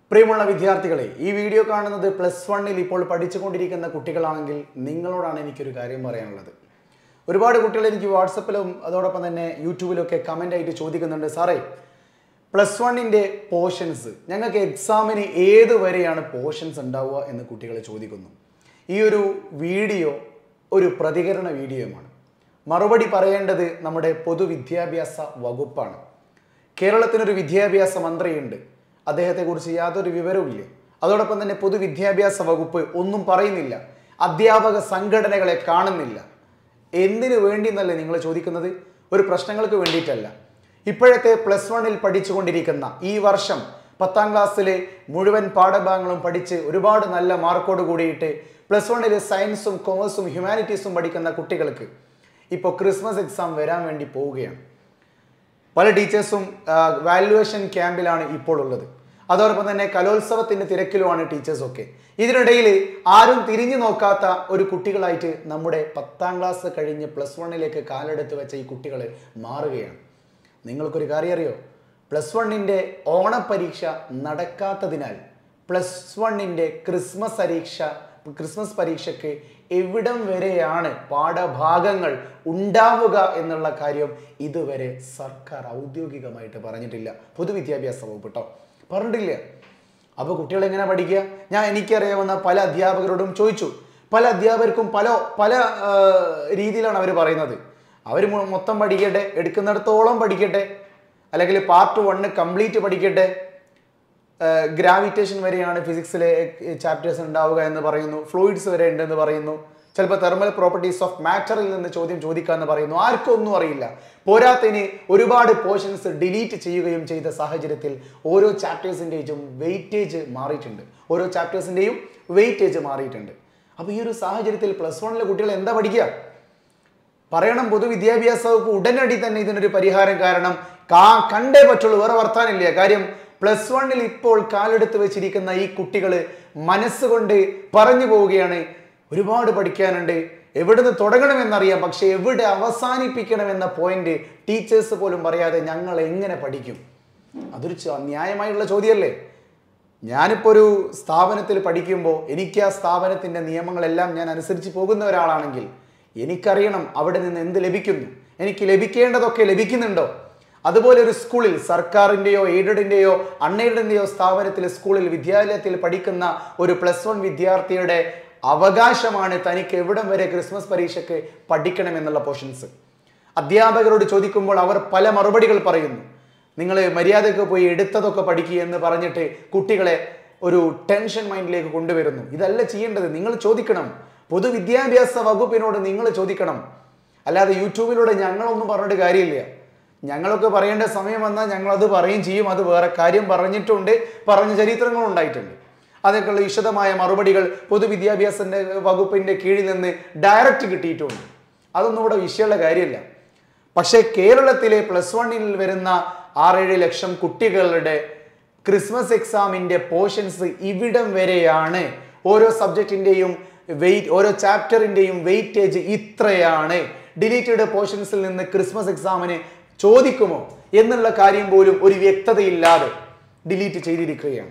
പ്രിയമുള്ള വിദ്യാർത്ഥികളെ ഈ വീഡിയോ കാണുന്നത് പ്ലസ് വണ്ണിൽ ഇപ്പോൾ പഠിച്ചുകൊണ്ടിരിക്കുന്ന കുട്ടികളാണെങ്കിൽ നിങ്ങളോടാണ് എനിക്കൊരു കാര്യം പറയാനുള്ളത് ഒരുപാട് കുട്ടികൾ എനിക്ക് വാട്സപ്പിലും അതോടൊപ്പം തന്നെ യൂട്യൂബിലൊക്കെ കമൻ്റ് ആയിട്ട് ചോദിക്കുന്നുണ്ട് സാറേ പ്ലസ് വണ്ണിൻ്റെ പോർഷൻസ് ഞങ്ങൾക്ക് എക്സാമിന് ഏത് വരെയാണ് പോർഷൻസ് ഉണ്ടാവുക എന്ന് കുട്ടികൾ ചോദിക്കുന്നു ഈ ഒരു വീഡിയോ ഒരു പ്രതികരണ വീഡിയോയുമാണ് മറുപടി പറയേണ്ടത് നമ്മുടെ പൊതുവിദ്യാഭ്യാസ വകുപ്പാണ് കേരളത്തിനൊരു വിദ്യാഭ്യാസ മന്ത്രിയുണ്ട് അദ്ദേഹത്തെക്കുറിച്ച് യാതൊരു വിവരവുമില്ല അതോടൊപ്പം തന്നെ പൊതുവിദ്യാഭ്യാസ വകുപ്പ് ഒന്നും പറയുന്നില്ല അധ്യാപക സംഘടനകളെ കാണുന്നില്ല എന്തിനു വേണ്ടി എന്നല്ലേ നിങ്ങൾ ചോദിക്കുന്നത് ഒരു പ്രശ്നങ്ങൾക്ക് വേണ്ടിയിട്ടല്ല ഇപ്പോഴത്തെ പ്ലസ് വണ്ണിൽ പഠിച്ചുകൊണ്ടിരിക്കുന്ന ഈ വർഷം പത്താം ക്ലാസ്സിലെ മുഴുവൻ പാഠഭാഗങ്ങളും പഠിച്ച് ഒരുപാട് നല്ല മാർക്കോട് കൂടിയിട്ട് പ്ലസ് വണ്ണിൽ സയൻസും കൊമേഴ്സും ഹ്യൂമാനിറ്റീസും പഠിക്കുന്ന കുട്ടികൾക്ക് ഇപ്പോൾ ക്രിസ്മസ് എക്സാം വരാൻ വേണ്ടി പോവുകയാണ് പല ടീച്ചേഴ്സും വാല്യുവേഷൻ ക്യാമ്പിലാണ് ഇപ്പോൾ ഉള്ളത് അതോടൊപ്പം തന്നെ കലോത്സവത്തിന്റെ തിരക്കിലുമാണ് ടീച്ചേഴ്സൊക്കെ ഇതിനിടയിൽ ആരും തിരിഞ്ഞു നോക്കാത്ത ഒരു കുട്ടികളായിട്ട് നമ്മുടെ പത്താം ക്ലാസ് കഴിഞ്ഞ് പ്ലസ് വണ്ണിലേക്ക് കാലെടുത്ത് വെച്ച ഈ കുട്ടികൾ മാറുകയാണ് നിങ്ങൾക്കൊരു കാര്യം അറിയോ പ്ലസ് വണ്ണിൻ്റെ ഓണപരീക്ഷ നടക്കാത്തതിനാൽ പ്ലസ് വണ്ണിൻ്റെ ക്രിസ്മസ് പരീക്ഷ ക്രിസ്മസ് പരീക്ഷയ്ക്ക് എവിടം വരെയാണ് പാഠഭാഗങ്ങൾ ഉണ്ടാവുക എന്നുള്ള കാര്യം ഇതുവരെ സർക്കാർ ഔദ്യോഗികമായിട്ട് പറഞ്ഞിട്ടില്ല പൊതുവിദ്യാഭ്യാസ വകുപ്പ് കേട്ടോ പറഞ്ഞിട്ടില്ല അപ്പോൾ കുട്ടികൾ എങ്ങനെ പഠിക്കുക ഞാൻ എനിക്കറിയാവുന്ന പല അധ്യാപകരോടും ചോദിച്ചു പല അധ്യാപകർക്കും പല പല ആ, രീതിയിലാണ് അവർ പറയുന്നത് അവർ മൊത്തം പഠിക്കട്ടെ എടുക്കുന്നിടത്തോളം പഠിക്കട്ടെ അല്ലെങ്കിൽ പാർട്ട് വണ്ണ് കംപ്ലീറ്റ് പഠിക്കട്ടെ ഗ്രാവിറ്റേഷൻ വരെയാണ് ഫിസിക്സിലെ ചാപ്റ്റേഴ്സ് ഉണ്ടാവുക എന്ന് പറയുന്നു ഫ്ലൂയിഡ്സ് വരെ ഉണ്ടെന്ന് പറയുന്നു ചിലപ്പോൾ തെർമൽ പ്രോപ്പർട്ടീസ് ഓഫ് മാറ്ററിൽ നിന്ന് ചോദ്യം ചോദിക്കാമെന്ന് പറയുന്നു ആർക്കും ഒന്നും അറിയില്ല പോരാത്തതിന് ഒരുപാട് പോർഷൻസ് ഡിലീറ്റ് ചെയ്യുകയും ചെയ്ത സാഹചര്യത്തിൽ ഓരോ ചാപ്റ്റേഴ്സിൻ്റെയും വെയിറ്റേജ് മാറിയിട്ടുണ്ട് ഓരോ ചാപ്റ്റേഴ്സിൻ്റെയും വെയിറ്റേജ് മാറിയിട്ടുണ്ട് അപ്പോൾ ഈ ഒരു സാഹചര്യത്തിൽ പ്ലസ് വണ്ണിലെ കുട്ടികൾ എന്താ പഠിക്കുക പറയണം പൊതുവിദ്യാഭ്യാസ വകുപ്പ് ഉടനടി തന്നെ ഇതിനൊരു പരിഹാരം കാരണം കാ കണ്ടേ പറ്റുള്ളൂ വേറെ വർത്താനില്ല കാര്യം പ്ലസ് വണ്ണിൽ ഇപ്പോൾ കാലെടുത്ത് വെച്ചിരിക്കുന്ന ഈ കുട്ടികൾ മനസ്സുകൊണ്ട് പറഞ്ഞു പോവുകയാണ് ഒരുപാട് പഠിക്കാനുണ്ട് എവിടുന്ന് തുടങ്ങണമെന്നറിയാം പക്ഷെ എവിടെ അവസാനിപ്പിക്കണമെന്ന പോയിന്റ് ടീച്ചേഴ്സ് പോലും പറയാതെ ഞങ്ങൾ എങ്ങനെ പഠിക്കും അതൊരു ച- ന്യായമായുള്ള ചോദ്യമല്ലേ ഞാനിപ്പോൾ ഒരു സ്ഥാപനത്തിൽ പഠിക്കുമ്പോൾ എനിക്ക് ആ സ്ഥാപനത്തിൻ്റെ നിയമങ്ങളെല്ലാം ഞാൻ അനുസരിച്ച് പോകുന്ന ഒരാളാണെങ്കിൽ എനിക്കറിയണം അവിടെ നിന്ന് എന്ത് ലഭിക്കുന്നു എനിക്ക് ലഭിക്കേണ്ടതൊക്കെ ലഭിക്കുന്നുണ്ടോ അതുപോലെ ഒരു സ്കൂളിൽ സർക്കാരിൻ്റെയോ എയ്ഡഡിൻ്റെയോ അൺഎയ്ഡഡിൻ്റെയോ സ്ഥാപനത്തിൽ സ്കൂളിൽ വിദ്യാലയത്തിൽ പഠിക്കുന്ന ഒരു പ്ലസ് വൺ വിദ്യാർത്ഥിയുടെ അവകാശമാണ് തനിക്ക് എവിടം വരെ ക്രിസ്മസ് പരീക്ഷയ്ക്ക് പഠിക്കണമെന്നുള്ള പോർഷൻസ് അധ്യാപകരോട് ചോദിക്കുമ്പോൾ അവർ പല മറുപടികൾ പറയുന്നു നിങ്ങൾ മര്യാദയ്ക്ക് പോയി എടുത്തതൊക്കെ പഠിക്കുക എന്ന് പറഞ്ഞിട്ട് കുട്ടികളെ ഒരു ടെൻഷൻ മൈൻഡിലേക്ക് കൊണ്ടുവരുന്നു ഇതല്ല ചെയ്യേണ്ടത് നിങ്ങൾ ചോദിക്കണം പൊതുവിദ്യാഭ്യാസ വകുപ്പിനോട് നിങ്ങൾ ചോദിക്കണം അല്ലാതെ യൂട്യൂബിലൂടെ ഞങ്ങളൊന്നും പറഞ്ഞിട്ട് കാര്യമില്ല ഞങ്ങളൊക്കെ പറയേണ്ട സമയം വന്നാൽ ഞങ്ങളത് പറയും ചെയ്യും അത് വേറെ കാര്യം പറഞ്ഞിട്ടുണ്ട് പറഞ്ഞ ചരിത്രങ്ങളും ഉണ്ടായിട്ടുണ്ട് അതൊക്കെയുള്ള വിശദമായ മറുപടികൾ പൊതുവിദ്യാഭ്യാസ വകുപ്പിന്റെ കീഴിൽ നിന്ന് ഡയറക്റ്റ് കിട്ടിയിട്ടുണ്ട് അതൊന്നും ഇവിടെ വിഷയമുള്ള കാര്യമില്ല പക്ഷേ കേരളത്തിലെ പ്ലസ് വണ്ണിൽ വരുന്ന ആറേഴ് ലക്ഷം കുട്ടികളുടെ ക്രിസ്മസ് എക്സാമിന്റെ പോർഷൻസ് ഇവിടം വരെയാണ് ഓരോ സബ്ജക്റ്റിന്റെയും വെയിറ്റ് ഓരോ ചാപ്റ്ററിന്റെയും വെയിറ്റേജ് ഇത്രയാണ് ഡിലീറ്റഡ് പോർഷൻസിൽ നിന്ന് ക്രിസ്മസ് എക്സാമിന് ചോദിക്കുമോ എന്നുള്ള കാര്യം പോലും ഒരു വ്യക്തതയില്ലാതെ ഡിലീറ്റ് ചെയ്തിരിക്കുകയാണ്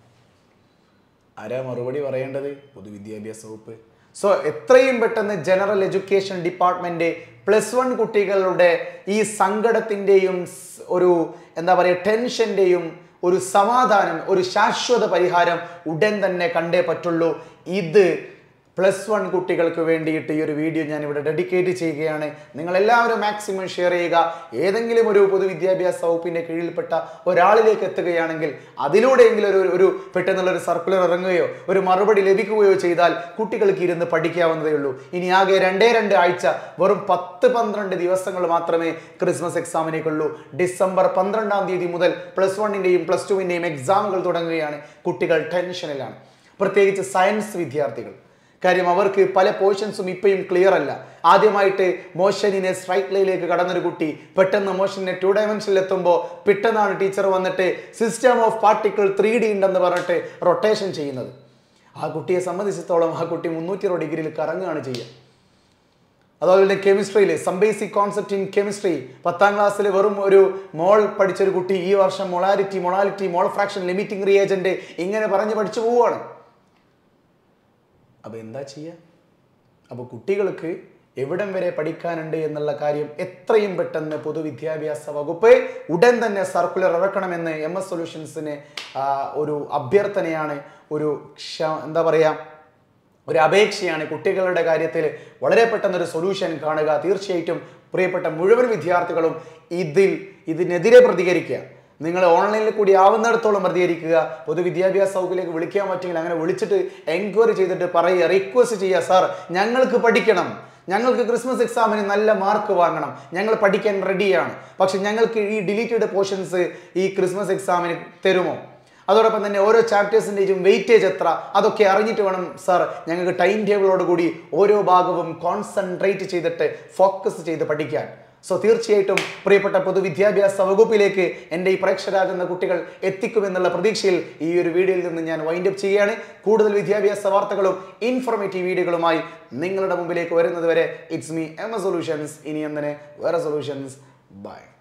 ആരാ മറുപടി പറയേണ്ടത് പൊതുവിദ്യാഭ്യാസ വകുപ്പ് സോ എത്രയും പെട്ടെന്ന് general education department plus one കുട്ടികളുടെ ഈ സങ്കടത്തിൻ്റെയും സ് ഒരു എന്താ പറയുക ടെൻഷൻ്റെയും ഒരു സമാധാനം ഒരു ശാശ്വത പരിഹാരം ഉടൻ തന്നെ കണ്ടേ പറ്റുള്ളൂ ഇത് പ്ലസ് വൺ കുട്ടികൾക്ക് വേണ്ടിയിട്ട് ഈ ഒരു വീഡിയോ ഞാൻ ഇവിടെ ഡെഡിക്കേറ്റ് ചെയ്യുകയാണ് നിങ്ങൾ എല്ലാവരും മാക്സിമം ഷെയർ ചെയ്യുക ഏതെങ്കിലും ഒരു പൊതുവിദ്യാഭ്യാസ വകുപ്പിന്റെ കീഴിൽപ്പെട്ട ഒരാളിലേക്ക് എത്തുകയാണെങ്കിൽ അതിലൂടെയെങ്കിലും ഒരു ഒരു പെട്ടെന്നുള്ള ഒരു സർക്കുലർ ഇറങ്ങുകയോ ഒരു മറുപടി ലഭിക്കുകയോ ചെയ്താൽ കുട്ടികൾക്ക് ഇരുന്ന് പഠിക്കാവുന്നതേ ഉള്ളൂ ഇനി ആകെ രണ്ടേ രണ്ട് ആഴ്ച വെറും പത്ത് പന്ത്രണ്ട് ദിവസങ്ങൾ മാത്രമേ ക്രിസ്മസ് എക്സാമിനേക്കുള്ളൂ ഡിസംബർ പന്ത്രണ്ടാം തീയതി മുതൽ പ്ലസ് വണ്ണിന്റെയും പ്ലസ് ടുവിന്റെയും എക്സാമുകൾ തുടങ്ങുകയാണ് കുട്ടികൾ ടെൻഷനിലാണ് പ്രത്യേകിച്ച് സയൻസ് വിദ്യാർത്ഥികൾ കാര്യം അവർക്ക് പല പോർഷൻസും ഇപ്പോഴും ക്ലിയർ അല്ല ആദ്യമായിട്ട് മോഷനിനെ സ്ട്രൈറ്റ് ലൈനിലേക്ക് കടന്നൊരു കുട്ടി പെട്ടെന്ന് മോഷനെ ടു ഡയമെൻഷനിൽ എത്തുമ്പോൾ പെട്ടെന്നാണ് ടീച്ചർ വന്നിട്ട് system of particle three D ഉണ്ടെന്ന് പറഞ്ഞിട്ട് റൊട്ടേഷൻ ചെയ്യുന്നത് ആ കുട്ടിയെ സംബന്ധിച്ചിടത്തോളം ആ കുട്ടി മുന്നൂറ്റി ഡിഗ്രിയിൽ കറങ്ങുകയാണ് ചെയ്യുക അതുപോലെ തന്നെ കെമിസ്ട്രിയിൽ some basic concept in chemistry പത്താം ക്ലാസ്സിൽ വെറും ഒരു മോൾ പഠിച്ചൊരു കുട്ടി ഈ വർഷം molarity molality mole fraction limiting reagent ഇങ്ങനെ പറഞ്ഞ് പഠിച്ചു പോവുകയാണ് അപ്പോൾ എന്താ ചെയ്യുക അപ്പോൾ കുട്ടികൾക്ക് എവിടം വരെ പഠിക്കാനുണ്ട് എന്നുള്ള കാര്യം എത്രയും പെട്ടെന്ന് പൊതുവിദ്യാഭ്യാസ വകുപ്പ് ഉടൻ തന്നെ സർക്കുലർ ഇറക്കണമെന്ന് എം എസ് സൊല്യൂഷൻസിന് ഒരു അഭ്യർത്ഥനയാണ് ഒരു ക്ഷ എന്താ പറയുക ഒരു അപേക്ഷയാണ് കുട്ടികളുടെ കാര്യത്തിൽ വളരെ പെട്ടെന്ന് ഒരു സൊല്യൂഷൻ കാണുക തീർച്ചയായിട്ടും പ്രിയപ്പെട്ട മുഴുവൻ വിദ്യാർത്ഥികളും ഇതിൽ ഇതിനെതിരെ പ്രതികരിക്കുക നിങ്ങൾ ഓൺലൈനിൽ കൂടി ആവുന്നിടത്തോളം പ്രതികരിക്കുക പൊതുവിദ്യാഭ്യാസ വകുപ്പിലേക്ക് വിളിക്കാൻ പറ്റുമെങ്കിൽ അങ്ങനെ വിളിച്ചിട്ട് എൻക്വയറി ചെയ്തിട്ട് പറയുക റിക്വസ്റ്റ് ചെയ്യുക സാർ ഞങ്ങൾക്ക് പഠിക്കണം ഞങ്ങൾക്ക് ക്രിസ്മസ് എക്സാമിന് നല്ല മാർക്ക് വാങ്ങണം ഞങ്ങൾ പഠിക്കാൻ റെഡിയാണ് പക്ഷെ ഞങ്ങൾക്ക് ഈ ഡിലീറ്റഡ് പോർഷൻസ് ഈ ക്രിസ്മസ് എക്സാമിന് തരുമോ അതോടൊപ്പം തന്നെ ഓരോ ചാപ്റ്റേഴ്സിൻ്റെയും വെയിറ്റേജ് എത്ര അതൊക്കെ അറിഞ്ഞിട്ട് വേണം സാർ ഞങ്ങൾക്ക് ടൈം ടേബിളോട് കൂടി ഓരോ ഭാഗവും കോൺസെൻട്രേറ്റ് ചെയ്തിട്ട് ഫോക്കസ് ചെയ്ത് പഠിക്കാൻ സോ തീർച്ചയായിട്ടും പ്രിയപ്പെട്ട പൊതുവിദ്യാഭ്യാസ വകുപ്പിലേക്ക് എൻ്റെ ഈ പ്രേക്ഷകരാകുന്ന കുട്ടികൾ എത്തിക്കുമെന്നുള്ള പ്രതീക്ഷയിൽ ഈ ഒരു വീഡിയോയിൽ നിന്ന് ഞാൻ വൈൻഡ് അപ്പ് ചെയ്യുകയാണ് കൂടുതൽ വിദ്യാഭ്യാസ വാർത്തകളും ഇൻഫോർമേറ്റീവ് വീഡിയോകളുമായി നിങ്ങളുടെ മുമ്പിലേക്ക് വരുന്നത് വരെ it's me M A solutions ഇനി എന്തിന് വേറെ സൊല്യൂഷൻസ് ബൈ